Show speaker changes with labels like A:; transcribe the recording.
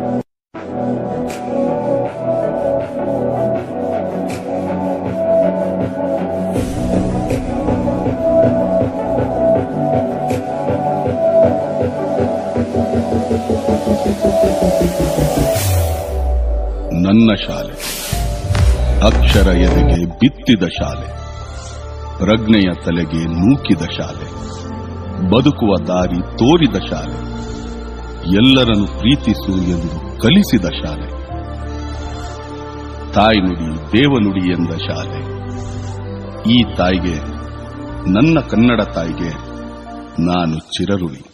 A: ನನ್ನ ಶಾಲೆ ಅಕ್ಷರ ಎದೆಗೆ ಬಿತ್ತಿದ ಶಾಲೆ ಪ್ರಜ್ಞೆಯ ತಲೆಗೆ ನೂಕಿದ ಶಾಲೆ ಬದುಕುವ ದಾರಿ ತೋರಿದ ಶಾಲೆ ಎಲ್ಲರನ್ನು ಪ್ರೀತಿಸು ಎಂದು ಕಲಿಸಿದ ಶಾಲೆ ತಾಯ್ನುಡಿ ದೇವನುಡಿ ಎಂದ ಶಾಲೆ ಈ ತಾಯಿಗೆ ನನ್ನ ಕನ್ನಡ ತಾಯಿಗೆ ನಾನು ಚಿರಋಣಿ